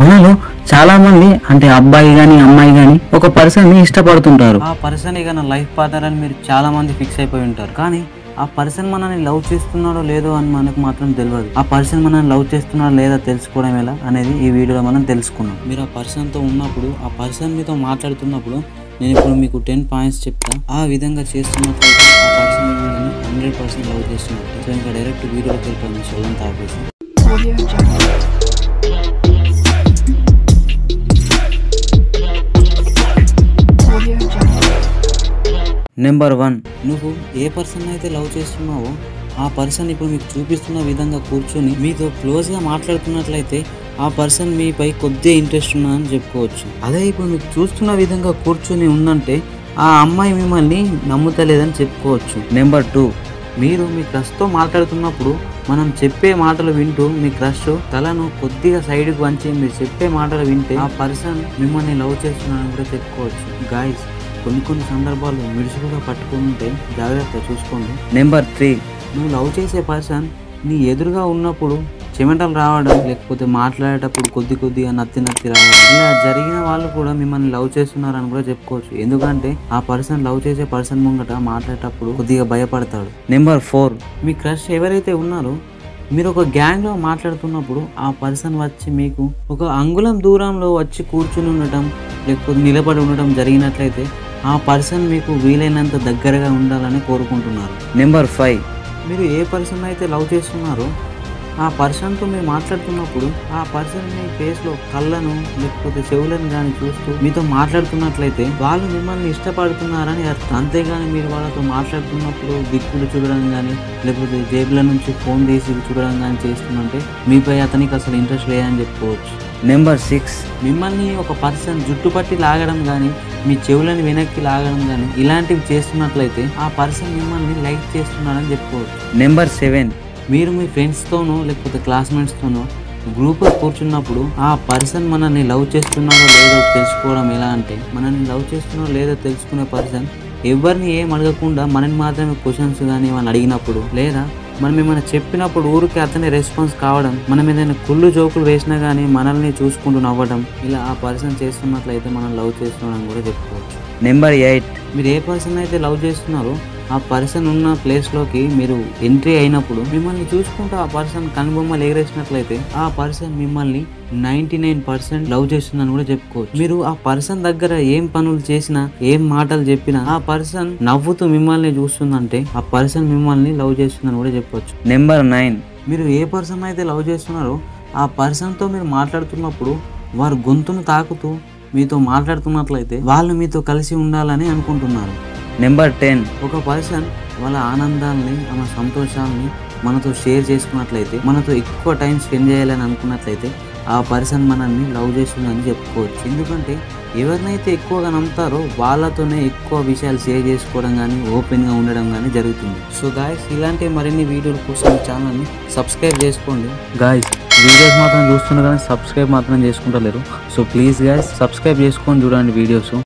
మనలో చాలా మంది అంటే అబ్బాయి గాని అమ్మాయి గాని ఒక పర్సన్ ని ఇష్టపడుతుంటారు ఆ పర్సన్ ఇక నా లైఫ్ పార్ట్నర్ అని మీరు చాలా మంది ఫిక్స్ అయిపోయి ఉంటారు కానీ ఆ పర్సన్ మనల్ని లవ్ చేస్తున్నాడో లేదో అని మనకు మాత్రం తెలియదు ఆ పర్సన్ మనల్ని లవ్ చేస్తున్నాడో లేదా తెలుసుకోవడం ఎలా అనేది ఈ వీడియోలో మనం తెలుసుకున్నాం మీరు ఆ పర్సన్ తో ఉన్నప్పుడు ఆ పర్సన్ మీతో మాట్లాడుతున్నప్పుడు నేను ఇప్పుడు మీకు టెన్ పాయింట్స్ చెప్తా ఆ విధంగా చేస్తున్నట్లయితే ఆ పర్సన్ మిమ్మల్ని హండ్రెడ్ పర్సెంట్ లవ్ చేస్తున్నట్టు సో ఇంకా డైరెక్ట్ వీడియోకి వెళ్ళిపోయింది సొల్లంతా ఆపేసి Audio Jungle. Audio Jungle. Number one నువ్వు ఏ పర్సన్ అయితే లవ్ చేస్తున్నావో ఆ పర్సన్ ఇప్పుడు మీకు చూపిస్తున్న విధంగా కూర్చొని మీతో క్లోజ్గా మాట్లాడుతున్నట్లయితే ఆ పర్సన్ మీపై కొద్దిగా ఇంట్రెస్ట్ ఉన్నదని చెప్పుకోవచ్చు అదే ఇప్పుడు మీకు చూస్తున్న విధంగా కూర్చొని ఉందంటే ఆ అమ్మాయి మిమ్మల్ని నమ్ముతలేదని చెప్పుకోవచ్చు నెంబర్ టూ మీరు మీ క్రష్తో మాట్లాడుతున్నప్పుడు మనం చెప్పే మాటలు వింటూ మీ క్రష్ తలను కొద్దిగా సైడ్కి వంచి మీరు చెప్పే మాటలు వింటే ఆ పర్సన్ మిమ్మల్ని లవ్ చేస్తున్నారని కూడా చెప్పుకోవచ్చు గాయస్ కొన్ని కొన్ని సందర్భాల్లో మిడుసులుగా పట్టుకుని ఉంటే జాగ్రత్త చూసుకోండి నెంబర్ త్రీ నువ్వు లవ్ చేసే పర్సన్ నీ ఎదురుగా ఉన్నప్పుడు చెమటలు రావడం లేకపోతే మాట్లాడేటప్పుడు కొద్ది కొద్దిగా నత్తి నత్తి రావడం ఇలా జరిగిన వాళ్ళు కూడా మిమ్మల్ని లవ్ చేస్తున్నారని కూడా చెప్పుకోవచ్చు ఎందుకంటే ఆ పర్సన్ లవ్ చేసే పర్సన్ ముంగట మాట్లాడేటప్పుడు కొద్దిగా భయపడతాడు నెంబర్ ఫోర్ మీ క్రష్ ఎవరైతే ఉన్నారో మీరు ఒక గ్యాంగ్లో మాట్లాడుతున్నప్పుడు ఆ పర్సన్ వచ్చి మీకు ఒక అంగుళం దూరంలో వచ్చి కూర్చుని ఉండటం లేకపోతే నిలబడి ఉండటం జరిగినట్లయితే ఆ పర్సన్ మీకు వీలైనంత దగ్గరగా ఉండాలని కోరుకుంటున్నారు నెంబర్ ఫైవ్ మీరు ఏ పర్సన్ అయితే లవ్ చేస్తున్నారో ఆ పర్సన్తో మీరు మాట్లాడుతున్నప్పుడు ఆ పర్సన్ మీ ఫేస్లో కళ్ళను లేకపోతే చెవులను కానీ చూస్తూ మీతో మాట్లాడుతున్నట్లయితే వాళ్ళు మిమ్మల్ని ఇష్టపడుతున్నారని అర్థం అంతేగాని మీరు వాళ్ళతో మాట్లాడుతున్నప్పుడు దిక్కులు చూడడం కానీ లేకపోతే జేబుల నుంచి ఫోన్ తీసి చూడడం కానీ చేస్తుందంటే మీపై అతనికి అసలు ఇంట్రెస్ట్ లేదని చెప్పుకోవచ్చు నెంబర్ సిక్స్ మిమ్మల్ని ఒక పర్సన్ జుట్టు పట్టి లాగడం కానీ మీ చెవులను వెనక్కి లాగడం కానీ ఇలాంటివి చేస్తున్నట్లయితే ఆ పర్సన్ మిమ్మల్ని లైక్ చేస్తున్నాడని చెప్పుకోవచ్చు నెంబర్ సెవెన్ మీరు మీ ఫ్రెండ్స్తోనో లేకపోతే క్లాస్మేట్స్తోనో గ్రూప్లో కూర్చున్నప్పుడు ఆ పర్సన్ మనల్ని లవ్ చేస్తున్నారో లేదో తెలుసుకోవడం ఎలా అంటే మనల్ని లవ్ చేస్తున్నారో లేదో తెలుసుకునే పర్సన్ ఎవరిని ఏం అడగకుండా మనని మాత్రమే క్వశ్చన్స్ కానీ ఏమైనా అడిగినప్పుడు లేదా మనం ఏమైనా చెప్పినప్పుడు ఊరికే అతనే రెస్పాన్స్ కావడం మనం ఏదైనా కుళ్ళు జోకులు వేసినా కానీ మనల్ని చూసుకుంటూ నవ్వడం ఇలా ఆ పర్సన్ చేస్తున్నట్లయితే మనం లవ్ చేస్తున్నాడని కూడా చెప్పుకోవచ్చు నెంబర్ ఎయిట్ మీరు ఏ పర్సన్ అయితే లవ్ చేస్తున్నారో ఆ పర్సన్ ఉన్న ప్లేస్లోకి మీరు ఎంట్రీ అయినప్పుడు మిమ్మల్ని చూసుకుంటూ ఆ పర్సన్ కనుబొమ్మలు ఎగరేసినట్లయితే ఆ పర్సన్ మిమ్మల్ని నైంటీ నైన్ పర్సెంట్ లవ్ చేస్తుందని కూడా చెప్పుకోవచ్చు మీరు ఆ పర్సన్ దగ్గర ఏం పనులు చేసినా ఏం మాటలు చెప్పినా ఆ పర్సన్ నవ్వుతూ మిమ్మల్ని చూస్తుందంటే ఆ పర్సన్ మిమ్మల్ని లవ్ చేస్తుందని కూడా చెప్పొచ్చు నెంబర్ నైన్ మీరు ఏ పర్సన్ అయితే లవ్ చేస్తున్నారో ఆ పర్సన్తో మీరు మాట్లాడుతున్నప్పుడు వారు గొంతును తాకుతూ మీతో మాట్లాడుతున్నట్లయితే వాళ్ళు మీతో కలిసి ఉండాలని అనుకుంటున్నారు నెంబర్ టెన్ ఒక పర్సన్ వాళ్ళ ఆనందాల్ని ఆమె సంతోషాలని మనతో షేర్ చేసుకున్నట్లయితే మనతో ఎక్కువ టైం స్పెండ్ చేయాలని అనుకున్నట్లయితే ఆ పర్సన్ మనల్ని లవ్ చేస్తుందని చెప్పుకోవచ్చు ఎందుకంటే ఎవరినైతే ఎక్కువగా నమ్ముతారో వాళ్ళతోనే ఎక్కువ విషయాలు షేర్ చేసుకోవడం కానీ ఓపెన్గా ఉండడం కానీ జరుగుతుంది సో గాయస్ ఇలాంటి మరిన్ని వీడియోల కోసం ఛానల్ని సబ్స్క్రైబ్ చేసుకోండి గాయస్ వీడియోస్ మాత్రం చూస్తున్నారు కానీ సబ్స్క్రైబ్ మాత్రం చేసుకుంటలేరు సో ప్లీజ్ గాయస్ సబ్స్క్రైబ్ చేసుకొని చూడండి వీడియోస్